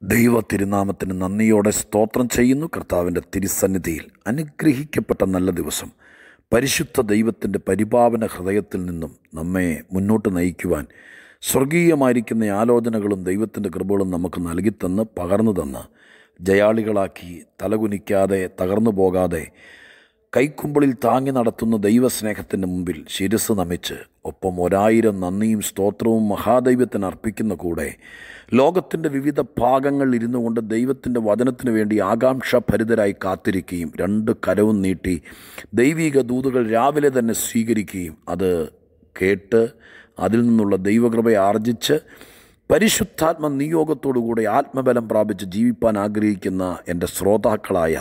ദൈവ തിരുനാമത്തിന് നന്ദിയോടെ സ്തോത്രം ചെയ്യുന്നു കർത്താവിൻ്റെ തിരുസന്നിധിയിൽ അനുഗ്രഹിക്കപ്പെട്ട നല്ല ദിവസം പരിശുദ്ധ ദൈവത്തിൻ്റെ പരിപാവന ഹൃദയത്തിൽ നിന്നും നമ്മെ മുന്നോട്ട് നയിക്കുവാൻ സ്വർഗീയമായിരിക്കുന്ന ആലോചനകളും ദൈവത്തിൻ്റെ കൃപകളും നമുക്ക് നൽകിത്തന്ന് പകർന്നു തന്ന് ജയാളികളാക്കി തലകുനിക്കാതെ തകർന്നു പോകാതെ കൈക്കുമ്പിളിൽ താങ്ങി നടത്തുന്ന ദൈവസ്നേഹത്തിൻ്റെ മുമ്പിൽ ശിരസ് നമിച്ച് ഒപ്പം ഒരായിരം നന്ദിയും സ്തോത്രവും മഹാദൈവത്തിന് അർപ്പിക്കുന്ന കൂടെ ലോകത്തിൻ്റെ വിവിധ ഭാഗങ്ങളിൽ ഇരുന്നു കൊണ്ട് ദൈവത്തിൻ്റെ വചനത്തിന് വേണ്ടി ആകാംക്ഷഭരിതരായി കാത്തിരിക്കുകയും രണ്ട് കരവും നീട്ടി ദൈവിക ദൂതുകൾ രാവിലെ തന്നെ സ്വീകരിക്കുകയും അത് കേട്ട് അതിൽ നിന്നുള്ള ദൈവകൃപയെ ആർജിച്ച് പരിശുദ്ധാത്മ നിയോഗത്തോടുകൂടി ആത്മബലം പ്രാപിച്ച് ജീവിപ്പാൻ ആഗ്രഹിക്കുന്ന എൻ്റെ ശ്രോതാക്കളായ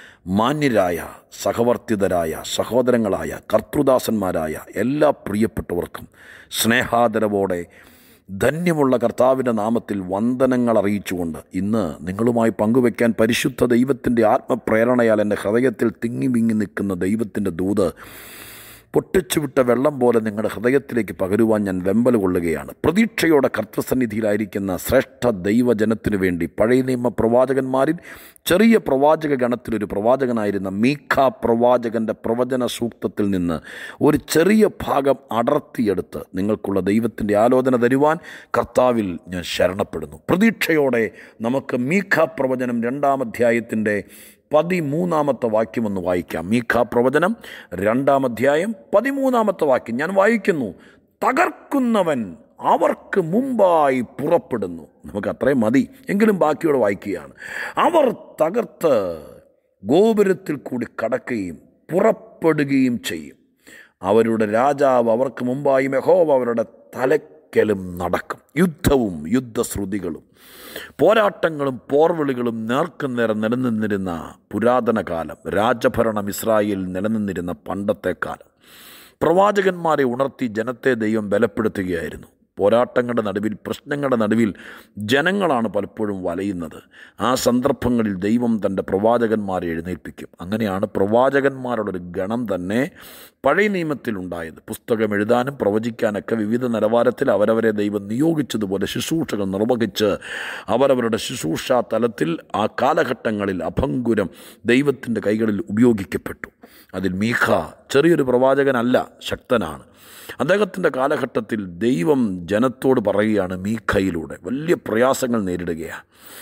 മാന്യരായ സഹവർത്തിതരായ സഹോദരങ്ങളായ കർത്തൃദാസന്മാരായ എല്ലാ പ്രിയപ്പെട്ടവർക്കും സ്നേഹാദരവോടെ ധന്യമുള്ള കർത്താവിൻ്റെ നാമത്തിൽ വന്ദനങ്ങൾ അറിയിച്ചുകൊണ്ട് ഇന്ന് നിങ്ങളുമായി പങ്കുവയ്ക്കാൻ പരിശുദ്ധ ദൈവത്തിൻ്റെ ആത്മപ്രേരണയാൽ എൻ്റെ ഹൃദയത്തിൽ തിങ്ങി വിങ്ങി നിൽക്കുന്ന ദൈവത്തിൻ്റെ ദൂത് പൊട്ടിച്ചുവിട്ട വെള്ളം പോലെ നിങ്ങളുടെ ഹൃദയത്തിലേക്ക് പകരുവാൻ ഞാൻ വെമ്പൽ കൊള്ളുകയാണ് പ്രതീക്ഷയോടെ കർത്തൃസന്നിധിയിലായിരിക്കുന്ന ശ്രേഷ്ഠ ദൈവജനത്തിനു വേണ്ടി പഴയ നിയമ പ്രവാചകന്മാരിൽ ചെറിയ പ്രവാചക ഗണത്തിലൊരു പ്രവാചകനായിരുന്ന മീഖ പ്രവാചകൻ്റെ പ്രവചന സൂക്തത്തിൽ നിന്ന് ഒരു ചെറിയ ഭാഗം അടർത്തിയെടുത്ത് നിങ്ങൾക്കുള്ള ദൈവത്തിൻ്റെ ആലോചന തരുവാൻ കർത്താവിൽ ഞാൻ ശരണപ്പെടുന്നു പ്രതീക്ഷയോടെ നമുക്ക് മീഖ പ്രവചനം രണ്ടാം അധ്യായത്തിൻ്റെ പതിമൂന്നാമത്തെ വാക്യം ഒന്ന് വായിക്കാം മീഖ പ്രവചനം രണ്ടാം അധ്യായം പതിമൂന്നാമത്തെ വാക്യം ഞാൻ വായിക്കുന്നു തകർക്കുന്നവൻ അവർക്ക് മുമ്പായി പുറപ്പെടുന്നു നമുക്ക് അത്രയും മതി എങ്കിലും ബാക്കിയോടെ വായിക്കുകയാണ് അവർ തകർത്ത് ഗോപുരത്തിൽ കൂടി കടക്കുകയും പുറപ്പെടുകയും ചെയ്യും അവരുടെ രാജാവ് അവർക്ക് മുമ്പായി മെഹോവ അവരുടെ തലക്കലും നടക്കും യുദ്ധവും യുദ്ധശ്രുതികളും പോരാട്ടങ്ങളും പോർവിളികളും നേർക്കുനേരം നിലനിന്നിരുന്ന പുരാതന കാലം രാജഭരണം ഇസ്രായേലിൽ നിലനിന്നിരുന്ന പണ്ടത്തെ കാലം പ്രവാചകന്മാരെ ഉണർത്തി ജനത്തെ ദൈവം ബലപ്പെടുത്തുകയായിരുന്നു പോരാട്ടങ്ങളുടെ നടുവിൽ പ്രശ്നങ്ങളുടെ നടുവിൽ ജനങ്ങളാണ് പലപ്പോഴും വലയുന്നത് ആ സന്ദർഭങ്ങളിൽ ദൈവം തൻ്റെ പ്രവാചകന്മാരെ എഴുന്നേൽപ്പിക്കും അങ്ങനെയാണ് പ്രവാചകന്മാരുടെ ഒരു ഗണം തന്നെ പഴയ നിയമത്തിലുണ്ടായത് പുസ്തകം എഴുതാനും പ്രവചിക്കാനൊക്കെ വിവിധ നിലവാരത്തിൽ അവരവരെ ദൈവം നിയോഗിച്ചതുപോലെ ശുശ്രൂഷകൾ നിർവഹിച്ച് അവരവരുടെ ശുശ്രൂഷാ തലത്തിൽ ആ കാലഘട്ടങ്ങളിൽ അഭങ്കുരം ദൈവത്തിൻ്റെ കൈകളിൽ ഉപയോഗിക്കപ്പെട്ടു അതിൽ മീഖ ചെറിയൊരു പ്രവാചകനല്ല ശക്തനാണ് അദ്ദേഹത്തിൻ്റെ കാലഘട്ടത്തിൽ ദൈവം ജനത്തോട് പറയുകയാണ് മീഖയിലൂടെ വലിയ പ്രയാസങ്ങൾ നേരിടുകയാണ്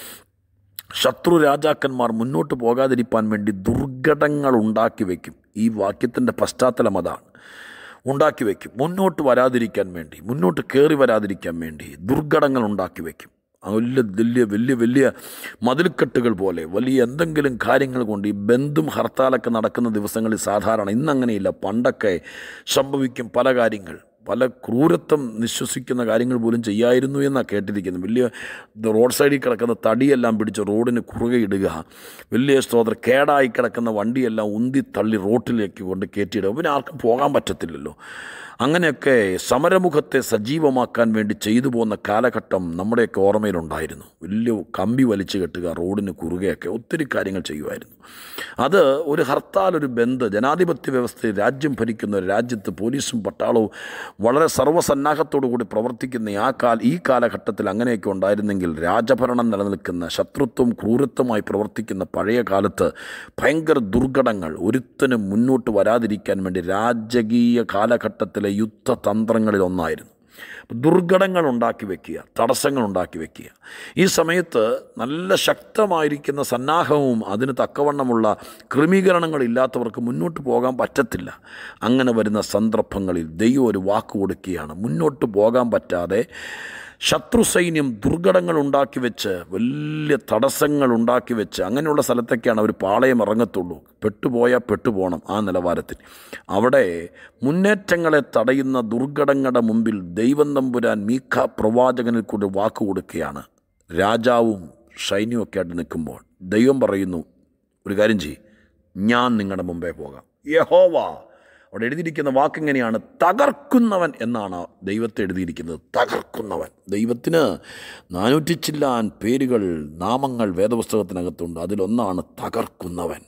ശത്രു രാജാക്കന്മാർ മുന്നോട്ട് പോകാതിരിക്കാൻ വേണ്ടി ദുർഘടങ്ങൾ ഉണ്ടാക്കി വയ്ക്കും ഈ വാക്യത്തിൻ്റെ പശ്ചാത്തലം അതാണ് ഉണ്ടാക്കി വയ്ക്കും മുന്നോട്ട് വരാതിരിക്കാൻ വേണ്ടി മുന്നോട്ട് കയറി വരാതിരിക്കാൻ വേണ്ടി ദുർഘടങ്ങൾ ഉണ്ടാക്കി വയ്ക്കും വലിയ വലിയ വലിയ വലിയ മതിൽക്കെട്ടുകൾ പോലെ വലിയ എന്തെങ്കിലും കാര്യങ്ങൾ കൊണ്ട് ഈ ബന്ധും ഹർത്താലൊക്കെ നടക്കുന്ന ദിവസങ്ങളിൽ സാധാരണ ഇന്നങ്ങനെയില്ല പണ്ടൊക്കെ സംഭവിക്കും പല കാര്യങ്ങൾ പല ക്രൂരത്വം നിശ്വസിക്കുന്ന കാര്യങ്ങൾ പോലും ചെയ്യായിരുന്നു എന്നാണ് കേട്ടിരിക്കുന്നത് വലിയ റോഡ് സൈഡിൽ കിടക്കുന്ന തടിയെല്ലാം പിടിച്ച് റോഡിന് കുറുകെ ഇടുക വലിയ സ്തോത്രം കേടായി കിടക്കുന്ന വണ്ടിയെല്ലാം ഉന്തി തള്ളി റോട്ടിലേക്ക് കൊണ്ട് കയറ്റിയിടുക പിന്നെ ആർക്കും പോകാൻ പറ്റത്തില്ലല്ലോ അങ്ങനെയൊക്കെ സമരമുഖത്തെ സജീവമാക്കാൻ വേണ്ടി ചെയ്തു പോകുന്ന കാലഘട്ടം നമ്മുടെയൊക്കെ ഓർമ്മയിലുണ്ടായിരുന്നു വലിയ കമ്പി വലിച്ചു കെട്ടുക റോഡിന് കുറുകെയൊക്കെ ഒത്തിരി കാര്യങ്ങൾ ചെയ്യുമായിരുന്നു അത് ഒരു ഹർത്താൽ ഒരു ബന്ദ് ജനാധിപത്യ വ്യവസ്ഥയിൽ രാജ്യം ഭരിക്കുന്ന ഒരു രാജ്യത്ത് പോലീസും പട്ടാളവും വളരെ സർവ്വസന്നാഹത്തോടു കൂടി പ്രവർത്തിക്കുന്ന ആ കാല ഈ കാലഘട്ടത്തിൽ അങ്ങനെയൊക്കെ ഉണ്ടായിരുന്നെങ്കിൽ രാജഭരണം നിലനിൽക്കുന്ന ശത്രുത്വം ക്രൂരത്വമായി പ്രവർത്തിക്കുന്ന പഴയ കാലത്ത് ഭയങ്കര ദുർഘടങ്ങൾ ഒരുത്തനും മുന്നോട്ട് വരാതിരിക്കാൻ വേണ്ടി രാജകീയ കാലഘട്ടത്തിലെ യുദ്ധതന്ത്രങ്ങളിൽ ഒന്നായിരുന്നു ദുർഘടങ്ങൾ ഉണ്ടാക്കി വെക്കുക തടസ്സങ്ങൾ ഉണ്ടാക്കി വെക്കുക ഈ സമയത്ത് നല്ല ശക്തമായിരിക്കുന്ന സന്നാഹവും അതിന് തക്കവണ്ണമുള്ള ക്രമീകരണങ്ങളില്ലാത്തവർക്ക് മുന്നോട്ട് പോകാൻ പറ്റത്തില്ല അങ്ങനെ വരുന്ന സന്ദർഭങ്ങളിൽ ദൈവം ഒരു വാക്ക് കൊടുക്കുകയാണ് മുന്നോട്ട് പോകാൻ പറ്റാതെ ശത്രു സൈന്യം ദുർഘടങ്ങൾ ഉണ്ടാക്കി വെച്ച് വലിയ തടസ്സങ്ങൾ ഉണ്ടാക്കി വെച്ച് അങ്ങനെയുള്ള സ്ഥലത്തൊക്കെയാണ് അവർ പാളയം ഇറങ്ങത്തുള്ളൂ പെട്ടുപോയാൽ പെട്ടുപോകണം ആ നിലവാരത്തിൽ അവിടെ മുന്നേറ്റങ്ങളെ തടയുന്ന ദുർഘടങ്ങളുടെ മുമ്പിൽ ദൈവം തമ്പുരാൻ മീഖ പ്രവാചകനിൽ കൂടി വാക്ക് കൊടുക്കുകയാണ് രാജാവും സൈന്യമൊക്കെ ആയിട്ട് നിൽക്കുമ്പോൾ ദൈവം പറയുന്നു ഒരു കാര്യം ചെയ്യും ഞാൻ നിങ്ങളുടെ മുമ്പേ പോകാം യഹോവ അവിടെ എഴുതിയിരിക്കുന്ന വാക്കെങ്ങനെയാണ് തകർക്കുന്നവൻ എന്നാണ് ദൈവത്തെ എഴുതിയിരിക്കുന്നത് തകർക്കുന്നവൻ ദൈവത്തിന് നാനൂറ്റി ചില്ലാൻ പേരുകൾ നാമങ്ങൾ വേദപുസ്തകത്തിനകത്തുണ്ട് അതിലൊന്നാണ് തകർക്കുന്നവൻ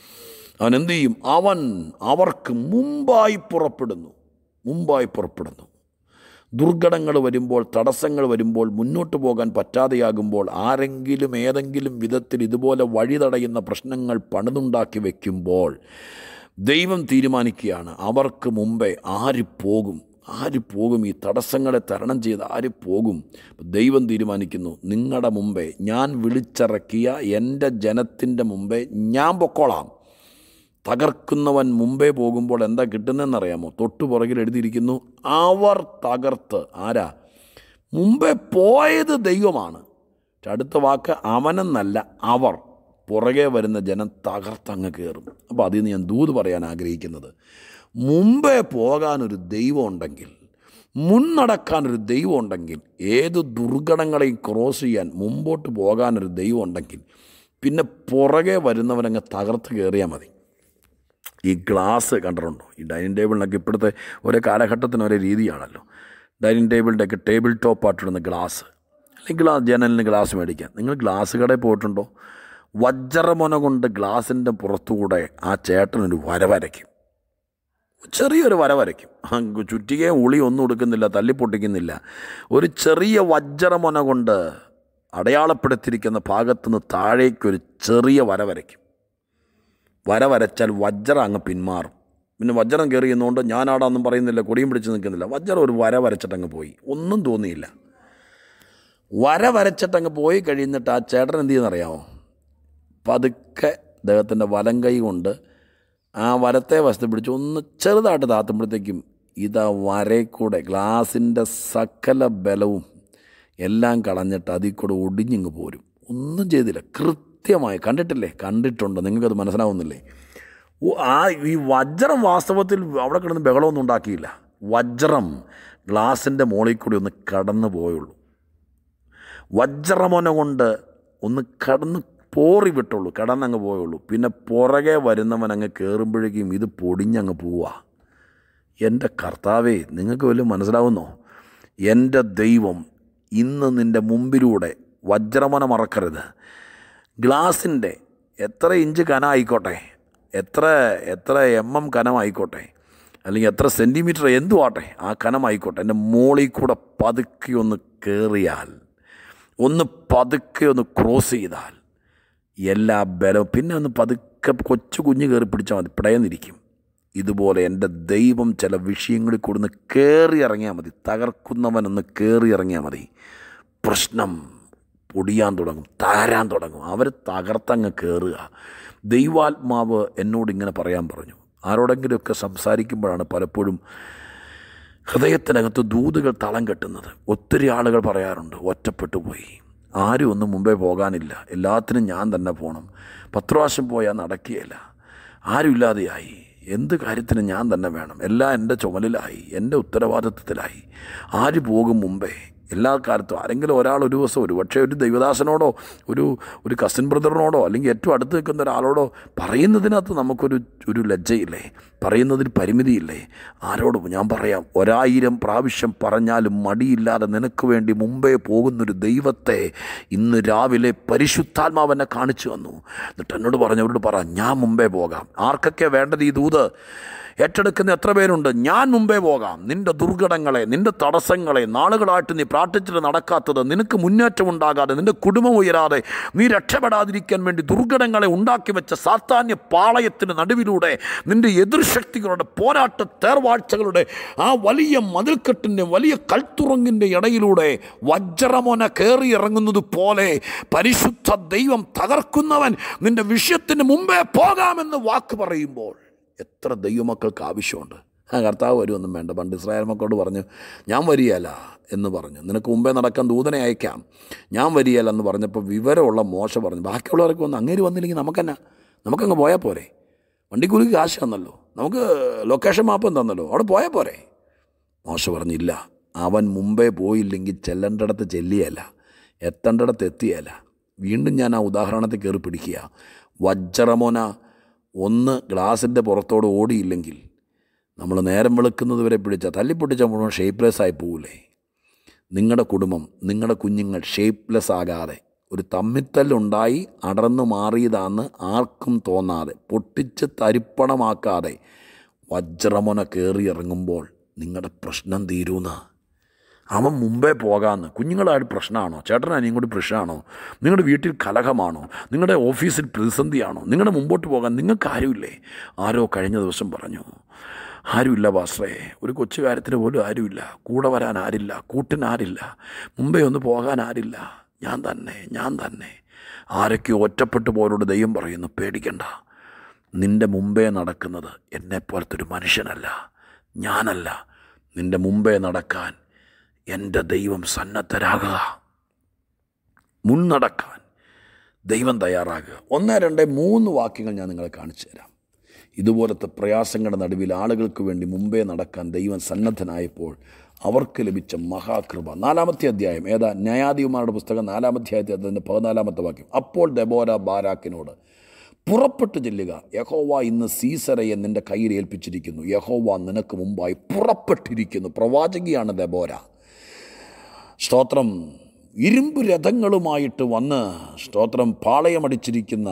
അവൻ എന്തു ചെയ്യും അവൻ അവർക്ക് മുമ്പായി പുറപ്പെടുന്നു മുമ്പായി പുറപ്പെടുന്നു ദുർഘടങ്ങൾ വരുമ്പോൾ തടസ്സങ്ങൾ വരുമ്പോൾ മുന്നോട്ട് പോകാൻ പറ്റാതെയാകുമ്പോൾ ആരെങ്കിലും ഏതെങ്കിലും വിധത്തിൽ ഇതുപോലെ വഴി തടയുന്ന പ്രശ്നങ്ങൾ പണിതുണ്ടാക്കി വയ്ക്കുമ്പോൾ ദൈവം തീരുമാനിക്കുകയാണ് അവർക്ക് മുമ്പേ ആര് പോകും ആര് പോകും ഈ തടസ്സങ്ങളെ തരണം ചെയ്ത് ആര് പോകും ദൈവം തീരുമാനിക്കുന്നു നിങ്ങളുടെ മുമ്പേ ഞാൻ വിളിച്ചിറക്കിയ എൻ്റെ ജനത്തിൻ്റെ മുമ്പേ ഞാൻ പൊക്കോളാം തകർക്കുന്നവൻ മുമ്പേ പോകുമ്പോൾ എന്താ കിട്ടുന്നതെന്നറിയാമോ തൊട്ടു പുറകിൽ എഴുതിയിരിക്കുന്നു അവർ തകർത്ത് ആരാ മുമ്പേ പോയത് ദൈവമാണ് പക്ഷെ അടുത്ത വാക്ക് അവനെന്നല്ല അവർ പുറകെ വരുന്ന ജനം തകർത്തങ്ങ് കയറും അപ്പോൾ അതിൽ നിന്ന് ഞാൻ ദൂത് പറയാൻ ആഗ്രഹിക്കുന്നത് മുമ്പേ പോകാനൊരു ദൈവം ഉണ്ടെങ്കിൽ മുന്നടക്കാനൊരു ദൈവം ഉണ്ടെങ്കിൽ ഏത് ദുർഘടങ്ങളെയും ക്രോസ് ചെയ്യാൻ മുമ്പോട്ട് പോകാനൊരു ദൈവം ഉണ്ടെങ്കിൽ പിന്നെ പുറകെ വരുന്നവനങ്ങ് തകർത്ത് കയറിയാൽ മതി ഈ ഗ്ലാസ് കണ്ടിട്ടുണ്ടോ ഈ ഡൈനിങ് ടേബിളിനൊക്കെ ഇപ്പോഴത്തെ ഓരോ കാലഘട്ടത്തിന് ഓരോ രീതിയാണല്ലോ ഡൈനിങ് ടേബിളിൻ്റെയൊക്കെ ടേബിൾ ടോപ്പായിട്ടിടുന്ന ഗ്ലാസ് അല്ലെങ്കിൽ ആ ജനലിന് ഗ്ലാസ് മേടിക്കാൻ നിങ്ങൾ ഗ്ലാസ് കടയിൽ പോയിട്ടുണ്ടോ വജ്രമൊന കൊണ്ട് ഗ്ലാസിൻ്റെ പുറത്തുകൂടെ ആ ചേട്ടനൊരു വര വരയ്ക്കും ചെറിയൊരു വര വരയ്ക്കും ആ ചുറ്റികയും ഉളി ഒന്നും എടുക്കുന്നില്ല തല്ലിപ്പൊട്ടിക്കുന്നില്ല ഒരു ചെറിയ വജ്രമൊന കൊണ്ട് അടയാളപ്പെടുത്തിയിരിക്കുന്ന ഭാഗത്തുനിന്ന് താഴേക്കൊരു ചെറിയ വര വരയ്ക്കും വര വരച്ചാൽ വജ്രം അങ്ങ് പിന്മാറും പിന്നെ വജ്രം കയറി എന്നുകൊണ്ട് ഞാനാടാന്നും പറയുന്നില്ല കൊടിയും പിടിച്ച് നിൽക്കുന്നില്ല വജ്രം ഒരു വര വരച്ചിട്ടങ്ങ് പോയി ഒന്നും തോന്നിയില്ല വര വരച്ചിട്ടങ്ങ് പോയി കഴിയുന്നിട്ട് ആ ചേട്ടൻ എന്ത് ചെയ്യുന്നറിയാമോ പതുക്കെ അദ്ദേഹത്തിൻ്റെ വലം കൈ കൊണ്ട് ആ വരത്തെ വശത്ത് പിടിച്ച് ഒന്ന് ചെറുതായിട്ട് താത്തുമ്പോഴത്തേക്കും ഇതാ വരയിൽ ഗ്ലാസിൻ്റെ സകല ബലവും എല്ലാം കളഞ്ഞിട്ട് അതിൽ കൂടെ ഒടിഞ്ഞിങ്ങ് പോരും ഒന്നും ചെയ്തില്ല കൃത്യമായി കണ്ടിട്ടില്ലേ കണ്ടിട്ടുണ്ട് നിങ്ങൾക്കത് മനസ്സിലാവുന്നില്ലേ ഓ, ആ ഈ വജ്രം വാസ്തവത്തിൽ അവിടെ കിടന്ന് ബഹളമൊന്നും ഉണ്ടാക്കിയില്ല വജ്രം ഗ്ലാസിൻ്റെ മുകളിൽ കൂടി ഒന്ന് കടന്നു പോയുള്ളൂ വജ്രമൊന കൊണ്ട് ഒന്ന് കടന്ന് പോറി വിട്ടുള്ളൂ കടന്നങ്ങ് പോയുള്ളൂ പിന്നെ പുറകെ വരുന്നവൻ അങ്ങ് കയറുമ്പോഴേക്കും ഇത് പൊടിഞ്ഞങ്ങ് പോവാ എൻ്റെ കർത്താവേ നിങ്ങൾക്ക് വല്ലതും മനസ്സിലാവുന്നോ എൻ്റെ ദൈവം ഇന്ന് നിൻ്റെ മുമ്പിലൂടെ വജ്രമന മറക്കരുത് ഗ്ലാസിൻ്റെ എത്ര ഇഞ്ച് കനമായിക്കോട്ടെ എത്ര എത്ര എം എം കനമായിക്കോട്ടെ അല്ലെങ്കിൽ എത്ര സെൻറ്റിമീറ്റർ എന്തു ആട്ടെ ആ കനമായിക്കോട്ടെ എൻ്റെ മോളിൽ കൂടെ പതുക്കെ ഒന്ന് കയറിയാൽ ഒന്ന് പതുക്കെ ഒന്ന് ക്രോസ് ചെയ്താൽ എല്ലാ ബലവും പിന്നെ ഒന്ന് പതുക്കെ കൊച്ചു കുഞ്ഞ് കയറി പിടിച്ചാൽ മതി പിടയെന്നിരിക്കും ഇതുപോലെ എൻ്റെ ദൈവം ചില വിഷയങ്ങളിൽ കൂടുന്ന് കയറി ഇറങ്ങിയാൽ മതി തകർക്കുന്നവനൊന്ന് കയറി ഇറങ്ങിയാൽ മതി പ്രശ്നം പൊടിയാൻ തുടങ്ങും തകരാൻ തുടങ്ങും അവർ തകർത്തങ്ങ് കയറുക ദൈവാത്മാവ് എന്നോട് ഇങ്ങനെ പറയാൻ പറഞ്ഞു ആരോടെങ്കിലുമൊക്കെ സംസാരിക്കുമ്പോഴാണ് പലപ്പോഴും ഹൃദയത്തിനകത്ത് ദൂതുകൾ തളം കെട്ടുന്നത് ഒത്തിരി ആളുകൾ പറയാറുണ്ട് ഒറ്റപ്പെട്ടു പോയി ആരും ഒന്നും മുമ്പേ പോകാനില്ല എല്ലാത്തിനും ഞാൻ തന്നെ പോകണം പത്ത് പ്രാവശ്യം പോയാൽ നടക്കുകയില്ല ആരും ഇല്ലാതെയായി എന്ത് കാര്യത്തിന് ഞാൻ തന്നെ വേണം എല്ലാം എൻ്റെ ചുമലിലായി എൻ്റെ ഉത്തരവാദിത്വത്തിലായി ആര് പോകും മുമ്പേ എല്ലാ കാലത്തും ആരെങ്കിലും ഒരാൾ ഒരു ദിവസം ഒരു പക്ഷേ ഒരു ദൈവദാസനോടോ ഒരു ഒരു കസിൻ ബ്രദറിനോടോ അല്ലെങ്കിൽ ഏറ്റവും അടുത്ത് നിൽക്കുന്ന ഒരാളോടോ പറയുന്നതിനകത്ത് നമുക്കൊരു ഒരു ലജ്ജയില്ലേ പറയുന്നതിന് പരിമിതിയില്ലേ ആരോടും ഞാൻ പറയാം ഒരായിരം പ്രാവശ്യം പറഞ്ഞാലും മടിയില്ലാതെ നിനക്ക് വേണ്ടി മുമ്പേ പോകുന്നൊരു ദൈവത്തെ ഇന്ന് രാവിലെ പരിശുദ്ധാത്മാവെന്നെ കാണിച്ചു വന്നു എന്നിട്ട് എന്നോട് പറഞ്ഞവരോട് പറ ഞാൻ മുമ്പേ പോകാം ആർക്കൊക്കെ വേണ്ടത് ഈ ദൂത് ഏറ്റെടുക്കുന്ന എത്ര പേരുണ്ട് ഞാൻ മുമ്പേ പോകാം നിന്റെ ദുർഘടങ്ങളെ നിന്റെ തടസ്സങ്ങളെ നാളുകളായിട്ട് നീ പ്രാർത്ഥിച്ചിട്ട് നടക്കാത്തത് നിനക്ക് മുന്നേറ്റം ഉണ്ടാകാതെ നിന്റെ കുടുംബം ഉയരാതെ നീ രക്ഷപ്പെടാതിരിക്കാൻ വേണ്ടി ദുർഘടങ്ങളെ ഉണ്ടാക്കി വെച്ച സാത്താന്യ പാളയത്തിന് നടുവിലൂടെ നിന്റെ എതിർശക്തികളുടെ പോരാട്ട തേർവാഴ്ചകളുടെ ആ വലിയ മതിൽക്കെട്ടിൻ്റെ വലിയ കൽത്തുറങ്ങിൻ്റെ ഇടയിലൂടെ വജ്രമോന കയറി ഇറങ്ങുന്നത് പോലെ പരിശുദ്ധ ദൈവം തകർക്കുന്നവൻ നിന്റെ വിഷയത്തിന് മുമ്പേ പോകാമെന്ന് വാക്ക് പറയുമ്പോൾ എത്ര ദൈവമക്കൾക്ക് ആവശ്യമുണ്ട് ആ കർത്താവ് വരുമൊന്നും വേണ്ട പണ്ട് ഇസ്രായേൽ മക്കളോട് പറഞ്ഞു ഞാൻ വരികയല്ല എന്ന് പറഞ്ഞു നിനക്ക് മുമ്പേ നടക്കാൻ ദൂതനെ അയക്കാം ഞാൻ വരികയല്ല എന്ന് പറഞ്ഞപ്പോൾ വിവരമുള്ള മോശ പറഞ്ഞു ബാക്കിയുള്ളവർക്ക് വന്ന് അങ്ങേര് വന്നില്ലെങ്കിൽ നമുക്കെന്നാ നമുക്കങ്ങ് പോയാൽ പോരെ വണ്ടിക്കൂലിക്ക് കാശ് തന്നല്ലോ നമുക്ക് ലൊക്കേഷൻ മാപ്പും തന്നല്ലോ അവിടെ പോയാൽ പോരെ മോശ പറഞ്ഞില്ല അവൻ മുമ്പേ പോയില്ലെങ്കിൽ ചെല്ലേണ്ടിടത്ത് ചെല്ലിയല്ല എത്തേണ്ടിടത്ത് എത്തിയല്ല വീണ്ടും ഞാൻ ആ ഉദാഹരണത്തിൽ കയറി പിടിക്കുക വജ്രമോന ഒന്ന് ഗ്ലാസിൻ്റെ പുറത്തോട് ഓടിയില്ലെങ്കിൽ നമ്മൾ നേരം വെളുക്കുന്നത് വരെ പിടിച്ച തല്ലിപ്പൊട്ടിച്ച മുഴുവൻ ഷേപ്പ്ലെസ് ആയി പോവില്ലേ നിങ്ങളുടെ കുടുംബം നിങ്ങളുടെ കുഞ്ഞുങ്ങൾ ഷേപ്പ്ലെസ് ആകാതെ ഒരു തമ്മിത്തല്ലുണ്ടായി അടർന്നു മാറിയതാന്ന് ആർക്കും തോന്നാതെ പൊട്ടിച്ച് തരിപ്പണമാക്കാതെ വജ്രമൊന കയറി ഇറങ്ങുമ്പോൾ നിങ്ങളുടെ പ്രശ്നം തീരൂന്ന അവൻ മുമ്പേ പോകാമെന്ന് കുഞ്ഞുങ്ങളായിട്ട് പ്രശ്നമാണോ ചേട്ടൻ അനിയും കൂടി പ്രശ്നമാണോ നിങ്ങളുടെ വീട്ടിൽ കലഹമാണോ നിങ്ങളുടെ ഓഫീസിൽ പ്രതിസന്ധിയാണോ നിങ്ങളുടെ മുമ്പോട്ട് പോകാൻ നിങ്ങൾക്ക് ആരുമില്ലേ ആരോ കഴിഞ്ഞ ദിവസം പറഞ്ഞു ആരുമില്ല പാസ്റ്ററേ ഒരു കൊച്ചു കാര്യത്തിന് പോലും ആരുമില്ല കൂടെ വരാൻ ആരില്ല കൂട്ടിനാരില്ല മുമ്പേ ഒന്ന് പോകാൻ ആരില്ല ഞാൻ തന്നെ ഞാൻ തന്നെ ആരൊക്കെ ഒറ്റപ്പെട്ടു പോലോട് ദൈവം പറയുന്നു പേടിക്കണ്ട നിൻ്റെ മുമ്പേ നടക്കുന്നത് എന്നെപ്പോലത്തെ ഒരു മനുഷ്യനല്ല ഞാനല്ല നിൻ്റെ മുമ്പേ നടക്കാൻ എൻ്റെ ദൈവം സന്നദ്ധരാകുക മുന്നടക്കാൻ ദൈവം തയ്യാറാകുക ഒന്ന് രണ്ട് മൂന്ന് വാക്യങ്ങൾ ഞാൻ നിങ്ങളെ കാണിച്ചു തരാം ഇതുപോലത്തെ പ്രയാസങ്ങളുടെ നടുവിൽ ആളുകൾക്ക് വേണ്ടി മുമ്പേ നടക്കാൻ ദൈവം സന്നദ്ധനായപ്പോൾ അവർക്ക് ലഭിച്ച മഹാകൃപ നാലാമത്തെ അധ്യായം ഏതാ ന്യായാധിപന്മാരുടെ പുസ്തകം നാലാമത്തെ അധ്യായത്തിൽ അതിൻ്റെ പതിനാലാമത്തെ വാക്യം അപ്പോൾ ദബോര ബാരാക്കിനോട് പുറപ്പെട്ടു ചെല്ലുക യഹോവ ഇന്ന് സീസറയെ നിന്റെ കയ്യിൽ ഏൽപ്പിച്ചിരിക്കുന്നു യഹോവ നിനക്ക് മുമ്പായി പുറപ്പെട്ടിരിക്കുന്നു പ്രവാചകിയാണ് ദബോര സ്തോത്രം ഇരുമ്പ് രഥങ്ങളുമായിട്ട് വന്ന് സ്തോത്രം പാളയമടിച്ചിരിക്കുന്ന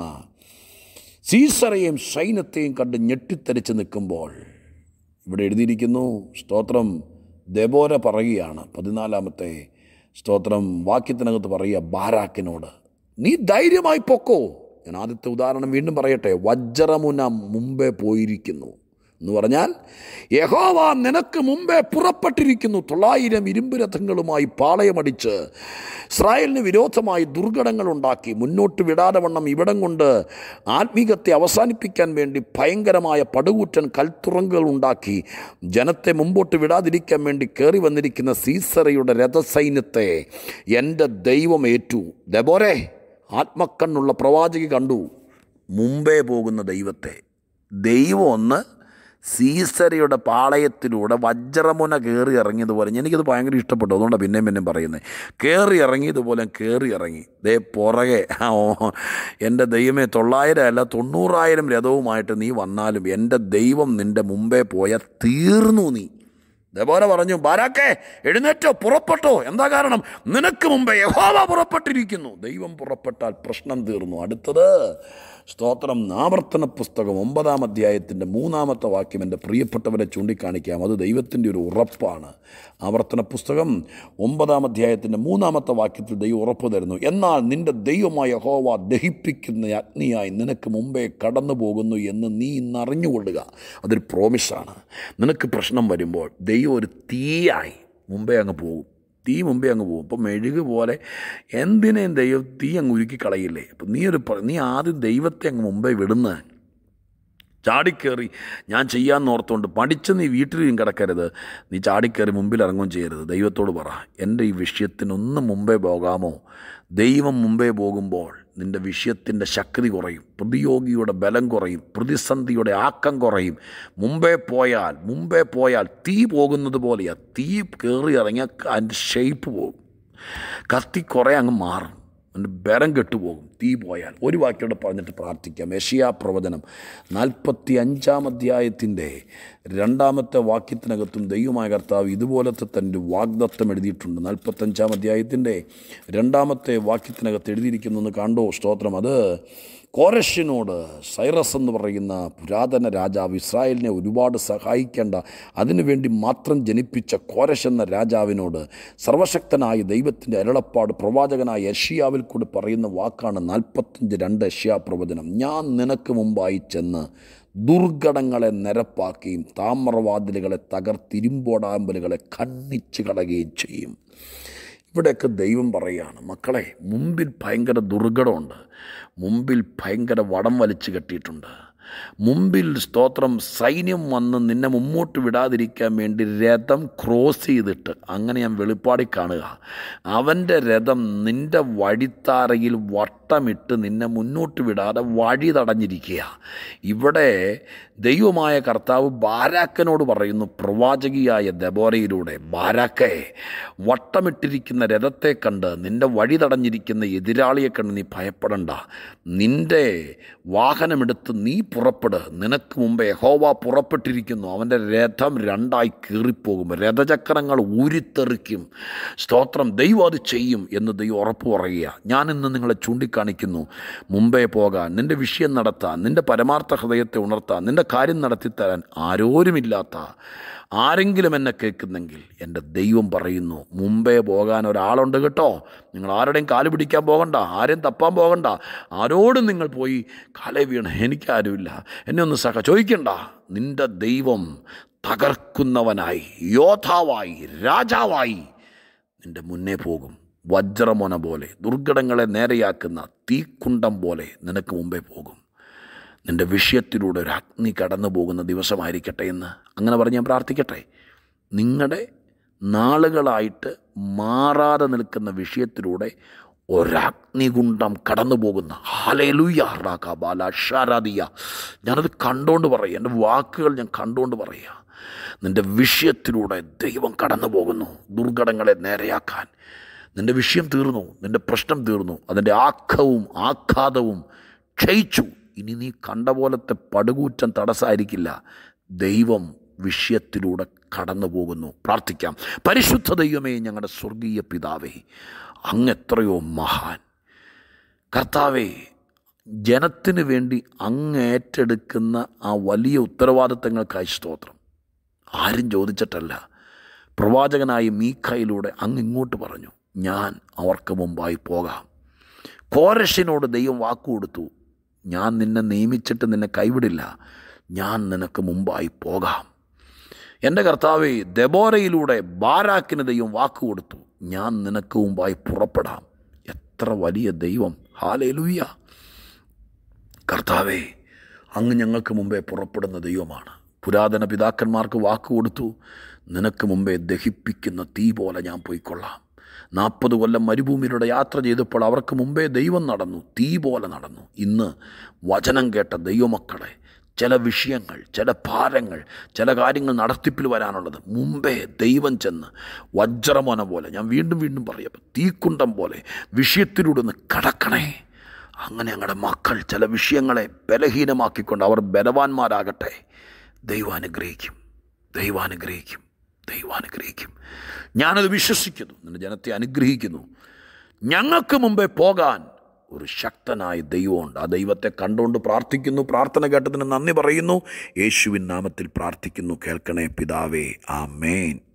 സീസറയെയും സൈന്യത്തെയും കണ്ട് ഞെട്ടിത്തെറിച്ച് നിൽക്കുമ്പോൾ ഇവിടെ എഴുതിയിരിക്കുന്നു സ്തോത്രം ദബോര പറയുകയാണ് പതിനാലാമത്തെ സ്തോത്രം വാക്യത്തിനകത്ത് പറയുക ബാരാക്കിനോട് നീ ധൈര്യമായി പൊക്കോ ഞാൻ ആദ്യത്തെ ഉദാഹരണം വീണ്ടും പറയട്ടെ വജ്രമുന മുമ്പേ പോയിരിക്കുന്നു എന്ന് പറഞ്ഞാൽ യഹോവ നിനക്ക് മുമ്പേ പുറപ്പെട്ടിരിക്കുന്നു തൊള്ളായിരം ഇരുമ്പ് രഥങ്ങളുമായി പാളയമടിച്ച് ഇസ്രായേലിന് വിരോധമായി ദുർഘടങ്ങൾ ഉണ്ടാക്കി മുന്നോട്ട് വിടാതെ വണ്ണം ഇവിടം കൊണ്ട് ആത്മീകത്തെ അവസാനിപ്പിക്കാൻ വേണ്ടി ഭയങ്കരമായ പടുകൂറ്റൻ കൽത്തുറങ്കുകൾ ഉണ്ടാക്കി ജനത്തെ മുമ്പോട്ട് വിടാതിരിക്കാൻ വേണ്ടി കയറി വന്നിരിക്കുന്ന സീസറയുടെ രഥസൈന്യത്തെ എൻ്റെ ദൈവം ഏറ്റു ദബോരെ ആത്മക്കണ്ണുള്ള പ്രവാചകി കണ്ടു മുമ്പേ പോകുന്ന ദൈവത്തെ ദൈവം ഒന്ന് സീസരയുടെ പാളയത്തിലൂടെ വജ്രമുന കയറി ഇറങ്ങിയതുപോലെ എനിക്കത് ഭയങ്കര ഇഷ്ടപ്പെട്ടു അതുകൊണ്ടാണ് പിന്നെയും പിന്നെയും പറയുന്നത് കയറി ഇറങ്ങിയതുപോലെ കയറി ഇറങ്ങി ദേ പുറകെ ആ ഓ എൻ്റെ ദൈവമേ തൊള്ളായിരം അല്ല തൊണ്ണൂറായിരം രഥവുമായിട്ട് നീ വന്നാലും എൻ്റെ ദൈവം നിൻ്റെ മുമ്പേ പോയ തീർന്നു നീ ഇതേപോലെ പറഞ്ഞു ബാരാക്കെ എഴുന്നേറ്റോ പുറപ്പെട്ടോ എന്താ കാരണം നിനക്ക് മുമ്പേ യഹോവ പുറപ്പെട്ടിരിക്കുന്നു ദൈവം പുറപ്പെട്ടാൽ പ്രശ്നം തീർന്നു അടുത്തത് സ്തോത്രം ആവർത്തന പുസ്തകം ഒമ്പതാം അധ്യായത്തിൻ്റെ മൂന്നാമത്തെ വാക്യം എൻ്റെ പ്രിയപ്പെട്ടവരെ ചൂണ്ടിക്കാണിക്കാം അത് ദൈവത്തിൻ്റെ ഒരു ഉറപ്പാണ് ആവർത്തന പുസ്തകം ഒമ്പതാം അധ്യായത്തിൻ്റെ മൂന്നാമത്തെ വാക്യത്തിൽ ദൈവം ഉറപ്പ് തരുന്നു എന്നാൽ നിൻ്റെ ദൈവമായ ഹോവ ദഹിപ്പിക്കുന്ന അഗ്നിയായി നിനക്ക് മുമ്പേ കടന്നു പോകുന്നു എന്ന് നീ ഇന്ന് അറിഞ്ഞുകൊള്ളുക അതൊരു പ്രോമിസാണ് നിനക്ക് പ്രശ്നം വരുമ്പോൾ ദൈവം ഒരു തീയായി മുമ്പേ അങ്ങ് പോകും തീ മുമ്പേ അങ്ങ് പോകും ഇപ്പം മെഴുക് പോലെ എന്തിനേയും ദൈവം തീ അങ്ങ് ഉരുക്കി കളയില്ലേ അപ്പം നീ ഒരു പ്ര- നീ ആദ്യം ദൈവത്തെ അങ്ങ് മുമ്പേ വിടുന്ന ചാടിക്കേറി ഞാൻ ചെയ്യാമെന്ന് ഓർത്തുകൊണ്ട് പഠിച്ച് നീ വീട്ടിലും കിടക്കരുത് നീ ചാടിക്കേറി മുമ്പിൽ ഇറങ്ങുകയും ചെയ്യരുത് ദൈവത്തോട് പറ എൻ്റെ ഈ വിഷയത്തിനൊന്ന് മുമ്പേ പോകാമോ ദൈവം മുമ്പേ പോകുമ്പോൾ നിൻ്റെ വിഷയത്തിൻ്റെ ശക്തി കുറയും പ്രതിയോഗിയുടെ ബലം കുറയും പ്രതിസന്ധിയുടെ ആക്കം കുറയും മുമ്പേ പോയാൽ മുമ്പേ പോയാൽ തീ പോകുന്നത് പോലെയാ തീ കയറി ഇറങ്ങിയാൽ അതിൻ്റെ ഷേപ്പ് പോകും കത്തി കുറേ അങ്ങ് മാറും അതിൻ്റെ ബലം കെട്ടുപോകും തീ പോയാൽ ഒരു വാക്യോടെ പറഞ്ഞിട്ട് പ്രാർത്ഥിക്കാം യഷിയാ പ്രവചനം നാൽപ്പത്തി അഞ്ചാം അധ്യായത്തിൻ്റെ രണ്ടാമത്തെ വാക്യത്തിനകത്തും ദൈവമായ കർത്താവ് ഇതുപോലത്തെ തൻ്റെ വാഗ്ദത്തം എഴുതിയിട്ടുണ്ട് നാൽപ്പത്തഞ്ചാം അധ്യായത്തിൻ്റെ രണ്ടാമത്തെ വാക്യത്തിനകത്ത് എഴുതിയിരിക്കുന്നു എന്ന് കണ്ടോ സ്തോത്രം അത് കോരഷിനോട് സൈറസ് എന്ന് പറയുന്ന പുരാതന രാജാവ് ഇസ്രായേലിനെ ഒരുപാട് സഹായിക്കേണ്ട അതിനുവേണ്ടി മാത്രം ജനിപ്പിച്ച കോരഷ് എന്ന രാജാവിനോട് സർവശക്തനായ ദൈവത്തിൻ്റെ അരുളപ്പാട് പ്രവാചകനായ യഷിയാവിൽ കൂടി പറയുന്ന വാക്കാണ് നാൽപ്പത്തഞ്ച് രണ്ട് യഷ്യാ പ്രവചനം ഞാൻ നിനക്ക് മുമ്പായി ചെന്ന് ദുർഘടങ്ങളെ നിരപ്പാക്കുകയും താമ്രവാതിലുകളെ തകർത്തിരുമ്പോടാമ്പലുകളെ ഖണ്ഡിച്ച് കളയുകയും ചെയ്യും ഇവിടെയൊക്കെ ദൈവം പറയുകയാണ് മക്കളെ മുമ്പിൽ ഭയങ്കര ദുർഘടമുണ്ട് മുമ്പിൽ ഭയങ്കര വടം വലിച്ചു കെട്ടിയിട്ടുണ്ട് മുമ്പിൽ സ്തോത്രം സൈന്യം വന്ന് നിന്നെ മുമ്പോട്ട് വിടാതിരിക്കാൻ വേണ്ടി രഥം ക്രോസ് ചെയ്തിട്ട് അങ്ങനെ ഞാൻ വെളിപ്പാടി കാണുക അവൻ്റെ രഥം നിൻ്റെ വഴിത്താരയിൽ വട്ടമിട്ട് നിന്നെ മുന്നോട്ട് വിടാതെ വഴി തടഞ്ഞിരിക്കുക ഇവിടെ ദൈവമായ കർത്താവ് ബാരാക്കനോട് പറയുന്നു പ്രവാചകിയായ ദബോരയിലൂടെ ബാരാക്കെ വട്ടമിട്ടിരിക്കുന്ന രഥത്തെ കണ്ട് നിന്റെ വഴി തടഞ്ഞിരിക്കുന്ന എതിരാളിയെ കണ്ട് നീ ഭയപ്പെടണ്ട നിന്റെ വാഹനമെടുത്ത് നീ പുറപ്പെട് നിനക്ക് മുമ്പേ യഹോവ പുറപ്പെട്ടിരിക്കുന്നു അവൻ്റെ രഥം രണ്ടായി കീറിപ്പോകും രഥചക്രങ്ങൾ ഊരിത്തെറിക്കും സ്തോത്രം ദൈവം അത് ചെയ്യും എന്ന് ദൈവം ഉറപ്പ് പറയുക ഞാൻ ഇന്ന് നിങ്ങളെ ചൂണ്ടിക്കാണി കാണിക്കുന്നു മുമ്പേ പോകാൻ നിൻ്റെ വിഷയം നടത്താൻ നിൻ്റെ പരമാർത്ഥ ഹൃദയത്തെ ഉണർത്താൻ നിൻ്റെ കാര്യം നടത്തിത്തരാൻ ആരോരുമില്ലാത്ത ആരെങ്കിലും എന്നെ കേൾക്കുന്നെങ്കിൽ എൻ്റെ ദൈവം പറയുന്നു മുമ്പേ പോകാൻ ഒരാളുണ്ട് കേട്ടോ നിങ്ങൾ ആരുടെയും കാല് പിടിക്കാൻ പോകണ്ട ആരെയും തപ്പാൻ പോകണ്ട ആരോടും നിങ്ങൾ പോയി കാലേ വീണ് എനിക്കാരുമില്ല എന്നെ ഒന്ന് സഹ ചോദിക്കണ്ട നിൻ്റെ ദൈവം തകർക്കുന്നവനായി യോദ്ധാവായി രാജാവായി നിൻ്റെ മുന്നേ പോകും വജ്രമൊന പോലെ ദുർഘടങ്ങളെ നേരെയാക്കുന്ന തീക്കുണ്ടം പോലെ നിനക്ക് മുമ്പേ പോകും നിൻ്റെ വിഷയത്തിലൂടെ ഒരു അഗ്നി കടന്നു പോകുന്ന ദിവസമായിരിക്കട്ടെ എന്ന് അങ്ങനെ പറഞ്ഞ് ഞാൻ പ്രാർത്ഥിക്കട്ടെ നിങ്ങളുടെ നാളുകളായിട്ട് മാറാതെ നിൽക്കുന്ന വിഷയത്തിലൂടെ ഒരഗ്നികുണ്ടം കടന്നു പോകുന്ന ഹാലേലുയ്യാറാക്കാബാല ഷാരാദിയ ഞാനത് കണ്ടുകൊണ്ട് പറയുക എൻ്റെ വാക്കുകൾ ഞാൻ കണ്ടുകൊണ്ട് പറയുക നിൻ്റെ വിഷയത്തിലൂടെ ദൈവം കടന്നു പോകുന്നു ദുർഘടങ്ങളെ നേരെയാക്കാൻ നിൻ്റെ വിഷയം തീർന്നു നിൻ്റെ പ്രശ്നം തീർന്നു അതിൻ്റെ ആഖവും ആഘാതവും ക്ഷയിച്ചു ഇനി നീ കണ്ട പോലത്തെ പടുകൂറ്റം തടസ്സമായിരിക്കില്ല ദൈവം വിഷയത്തിലൂടെ കടന്നു പോകുന്നു പ്രാർത്ഥിക്കാം പരിശുദ്ധ ദൈവമേ ഞങ്ങളുടെ സ്വർഗീയ പിതാവേ അങ്ങെത്രയോ മഹാൻ കർത്താവേ ജനത്തിന് വേണ്ടി അങ്ങ് ഏറ്റെടുക്കുന്ന ആ വലിയ ഉത്തരവാദിത്തങ്ങൾക്കായി സ്തോത്രം ആരും ചോദിച്ചിട്ടല്ല പ്രവാചകനായ മീഖയിലൂടെ അങ്ങ് ഇങ്ങോട്ട് പറഞ്ഞു ഞാൻ അവർക്ക് മുമ്പായി പോകാം കോരഷിനോട് ദൈവം വാക്കു കൊടുത്തു ഞാൻ നിന്നെ നിയമിച്ചിട്ട് നിന്നെ കൈവിടില്ല ഞാൻ നിനക്ക് മുമ്പായി പോകാം എൻ്റെ കർത്താവെ ദബോരയിലൂടെ ബാരാക്കിന് ദൈവം വാക്ക് കൊടുത്തു ഞാൻ നിനക്ക് മുമ്പായി പുറപ്പെടാം എത്ര വലിയ ദൈവം ഹാലേലുയ്യ കർത്താവെ അങ്ങ് ഞങ്ങൾക്ക് മുമ്പേ പുറപ്പെടുന്ന ദൈവമാണ് പുരാതന പിതാക്കന്മാർക്ക് വാക്ക് കൊടുത്തു നിനക്ക് മുമ്പേ ദഹിപ്പിക്കുന്ന തീ പോലെ ഞാൻ പോയിക്കൊള്ളാം നാൽപ്പത് കൊല്ലം മരുഭൂമിയിലൂടെ യാത്ര ചെയ്തപ്പോൾ അവർക്ക് മുമ്പേ ദൈവം നടന്നു തീ പോലെ നടന്നു ഇന്ന് വചനം കേട്ട ദൈവമക്കളെ ചില വിഷയങ്ങൾ ചില ഭാരങ്ങൾ ചില കാര്യങ്ങൾ നടത്തിപ്പിൽ വരാനുള്ളത് മുമ്പേ ദൈവം ചെന്ന് വജ്രമോന പോലെ ഞാൻ വീണ്ടും വീണ്ടും പറയാം തീക്കുണ്ടം പോലെ വിഷയത്തിലൂടെ ഒന്ന് കടക്കണേ അങ്ങനെ ഞങ്ങളുടെ മക്കൾ ചില വിഷയങ്ങളെ ബലഹീനമാക്കിക്കൊണ്ട് അവർ ബലവാന്മാരാകട്ടെ ദൈവം അനുഗ്രഹിക്കും ദൈവം അനുഗ്രഹിക്കും ദൈവം അനുഗ്രഹിക്കും ഞാനത് വിശ്വസിക്കുന്നു നിന്റെ ജനത്തെ അനുഗ്രഹിക്കുന്നു ഞങ്ങൾക്ക് മുമ്പേ പോകാൻ ഒരു ശക്തനായ ദൈവമുണ്ട് ആ ദൈവത്തെ കണ്ടുകൊണ്ട് പ്രാർത്ഥിക്കുന്നു പ്രാർത്ഥന കേട്ടതിന് നന്ദി പറയുന്നു യേശുവിൻ നാമത്തിൽ പ്രാർത്ഥിക്കുന്നു കേൾക്കണേ പിതാവേ ആ മേൻ